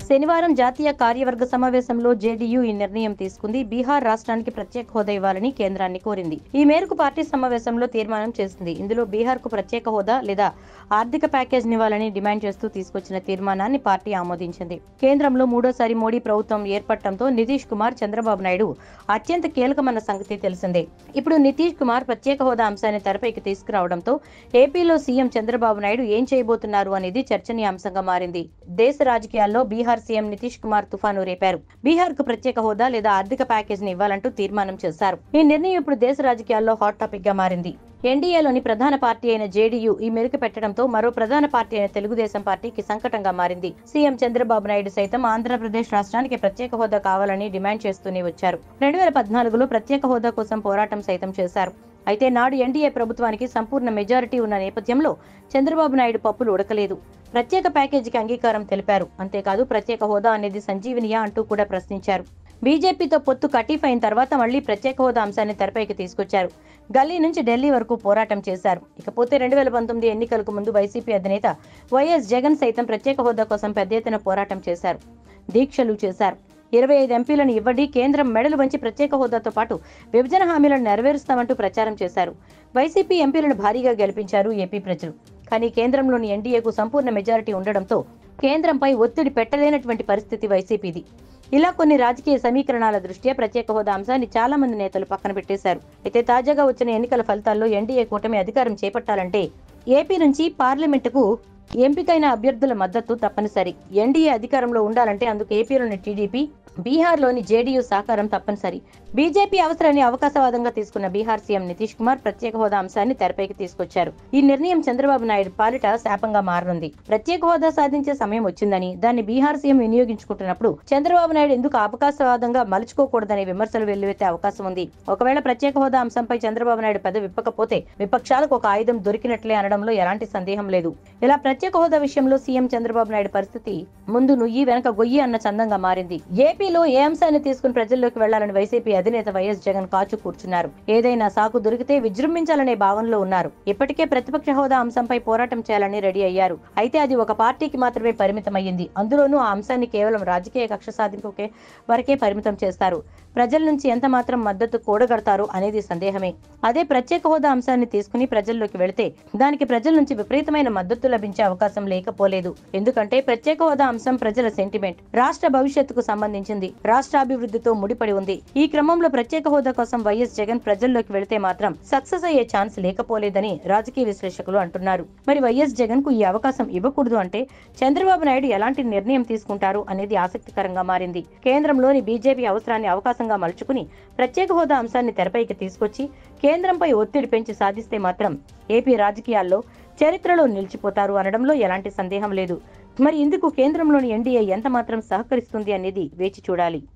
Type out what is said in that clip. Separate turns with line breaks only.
శనివారం జాతీయ కార్యవర్గ సమావేశంలో జేడీయూ ఈ నిర్ణయం తీసుకుంది బీహార్ రాష్ట్రానికి ప్రత్యేక హోదా ఇవ్వాలని కేంద్రాన్ని కోరింది ఈ మేరకు పార్టీ సమావేశంలో తీర్మానం చేసింది ఇందులో బీహార్ కు ప్రత్యేక హోదా లేదా ఆర్థిక ప్యాకేజ్ ఇవ్వాలని డిమాండ్ చేస్తూ తీసుకొచ్చిన తీర్మానాన్ని పార్టీ ఆమోదించింది కేంద్రంలో మూడోసారి మోడీ ప్రభుత్వం ఏర్పడటంతో నితీష్ కుమార్ చంద్రబాబు నాయుడు అత్యంత కీలకమైన సంగతి తెలిసిందే ఇప్పుడు నితీష్ కుమార్ ప్రత్యేక హోదా అంశాన్ని తెరపైకి తీసుకురావడంతో ఏపీలో సీఎం చంద్రబాబు నాయుడు ఏం చేయబోతున్నారు అనేది చర్చనీయాంశంగా మారింది దేశ రాజకీయాల్లో బీహార్ సీఎం నితీష్ కుమార్ తుఫాను రేపారు బీహార్ కు ప్రత్యేక హోదా లేదా ఆర్థిక ప్యాకేజ్ ని ఇవ్వాలంటూ తీర్మానం చేశారు ఈ నిర్ణయం ఇప్పుడు దేశ రాజకీయాల్లో హాట్ టాపిక్ గా మారింది ఎన్డీఏలోని ప్రధాన పార్టీ అయిన జేడీయూ ఈ మెరుగు పెట్టడంతో మరో ప్రధాన పార్టీ అయిన తెలుగుదేశం పార్టీకి సంకటంగా మారింది సీఎం చంద్రబాబు నాయుడు సైతం ఆంధ్రప్రదేశ్ రాష్ట్రానికి ప్రత్యేక హోదా కావాలని డిమాండ్ చేస్తూనే వచ్చారు రెండు వేల పద్నాలుగులో ప్రత్యేక హోదా కోసం పోరాటం సైతం చేశారు అయితే నాడు ఎన్డీఏ ప్రభుత్వానికి సంపూర్ణ మెజారిటీ ఉన్న నేపథ్యంలో చంద్రబాబు నాయుడు పప్పులు ఉడకలేదు ప్రత్యేక ప్యాకేజీకి అంగీకారం తెలిపారు అంతేకాదు ప్రత్యేక హోదా అనేది సంజీవనియా అంటూ కూడా ప్రశ్నించారు బీజేపీతో పొత్తు కటీఫ్ అయిన తర్వాత మళ్లీ ప్రత్యేక హోదా అంశాన్ని తెరపైకి తీసుకొచ్చారు గల్లీ నుంచి ఢిల్లీ వరకు పోరాటం చేశారు ఇకపోతే రెండు వేల పంతొమ్మిది ఎన్నికలకు ముందు వైసీపీ అధినేత వైఎస్ జగన్ సైతం ప్రత్యేక హోదా కోసం పెద్ద ఎత్తున పోరాటం చేశారు దీక్షలు చేశారు ఇరవై ఐదు ఎంపీలను ఇవ్వండి కేంద్రం మెడలు వంచి ప్రత్యేక హోదాతో పాటు విభజన హామీలను నెరవేరుస్తామంటూ ప్రచారం చేశారు వైసీపీ ఎంపీలను భారీగా గెలిపించారు ఏపీ ప్రజలు కానీ కేంద్రంలోని ఎన్డీఏకు సంపూర్ణ మెజారిటీ ఉండడంతో కేంద్రంపై ఒత్తిడి పెట్టలేనటువంటి పరిస్థితి వైసీపీది ఇలా కొన్ని రాజకీయ సమీకరణాల దృష్ట్యా ప్రత్యేక హోదా అంశాన్ని చాలా మంది నేతలు పక్కన పెట్టేశారు అయితే తాజాగా వచ్చిన ఎన్నికల ఫలితాల్లో ఎన్డీఏ కూటమి అధికారం చేపట్టాలంటే ఏపీ నుంచి పార్లమెంటుకు ఎంపికైన అభ్యర్థుల మద్దతు తప్పనిసరి ఎన్డీఏ అధికారంలో ఉండాలంటే అందుకు ఏపీలోని టీడీపీ బీహార్లోని జేడీయూ సహకారం తప్పనిసరి బీజేపీ అవసరాన్ని అవకాశవాదంగా తీసుకున్న బీహార్ సీఎం నితీష్ కుమార్ ప్రత్యేక హోదా అంశాన్ని తెరపైకి తీసుకొచ్చారు ఈ నిర్ణయం చంద్రబాబు నాయుడు పాలిట శాపంగా మారనుంది ప్రత్యేక హోదా సాధించే సమయం వచ్చిందని దాన్ని బీహార్ సీఎం వినియోగించుకుంటున్నప్పుడు చంద్రబాబు నాయుడు ఎందుకు అవకాశవాదంగా మలుచుకోకూడదనే విమర్శలు వెల్లువెత్తే అవకాశం ఉంది ఒకవేళ ప్రత్యేక హోదా అంశంపై చంద్రబాబు నాయుడు పెద్ద విప్పకపోతే విపక్షాలకు ఒక ఆయుధం దొరికినట్లే అనడంలో ఎలాంటి సందేహం లేదు ఇలా ప్రత్యేక హోదా విషయంలో సీఎం చంద్రబాబు నాయుడు పరిస్థితి ముందు నుయ్యి వెనక గొయ్యి అన్న చందంగా మారింది ఏపీలో ఏ అంశాన్ని తీసుకుని ప్రజల్లోకి వెళ్లాలని వైసీపీ అధినేత వైఎస్ జగన్ కాచు కూర్చున్నారు ఏదైనా సాకు దొరికితే విజృంభించాలనే భావనలో ఉన్నారు ఇప్పటికే ప్రతిపక్ష హోదా అంశంపై పోరాటం చేయాలని రెడీ అయ్యారు అయితే అది ఒక పార్టీకి మాత్రమే పరిమితమయ్యింది అందులోనూ ఆ అంశాన్ని కేవలం రాజకీయ కక్ష సాధింపుకే వరకే పరిమితం చేస్తారు ప్రజల నుంచి ఎంత మాత్రం మద్దతు కూడగడతారు అనేది సందేహమే అదే ప్రత్యేక హోదా అంశాన్ని తీసుకుని ప్రజల్లోకి వెళితే దానికి ప్రజల నుంచి విపరీతమైన మద్దతు లభించే అవకాశం లేకపోలేదు ఎందుకంటే ప్రత్యేక హోదా అంశం ప్రజల సెంటిమెంట్ రాష్ట్ర భవిష్యత్తుకు సంబంధించింది రాష్ట్రాభివృద్ధితో ముడిపడి ఉంది ఈ క్రమంలో ప్రత్యేక హోదా కోసం వైఎస్ జగన్ ప్రజల్లోకి వెళితే మాత్రం సక్సెస్ అయ్యే ఛాన్స్ లేకపోలేదని రాజకీయ విశ్లేషకులు అంటున్నారు మరి వైఎస్ జగన్ కు ఈ అవకాశం ఇవ్వకూడదు అంటే చంద్రబాబు నాయుడు ఎలాంటి నిర్ణయం తీసుకుంటారు అనేది ఆసక్తికరంగా మారింది కేంద్రంలోని బీజేపీ అవసరాన్ని అవకాశంగా మలుచుకుని ప్రత్యేక హోదా అంశాన్ని తెరపైకి తీసుకొచ్చి కేంద్రంపై ఒత్తిడి పెంచి సాధిస్తే మాత్రం ఏపీ రాజకీయాల్లో చరిత్రలో నిలిచిపోతారు అనడంలో ఎలాంటి సందేహం లేదు మరి ఇందుకు కేంద్రంలోని ఎన్డీఏ ఎంత మాత్రం సహకరిస్తుంది అనేది వేచి చూడాలి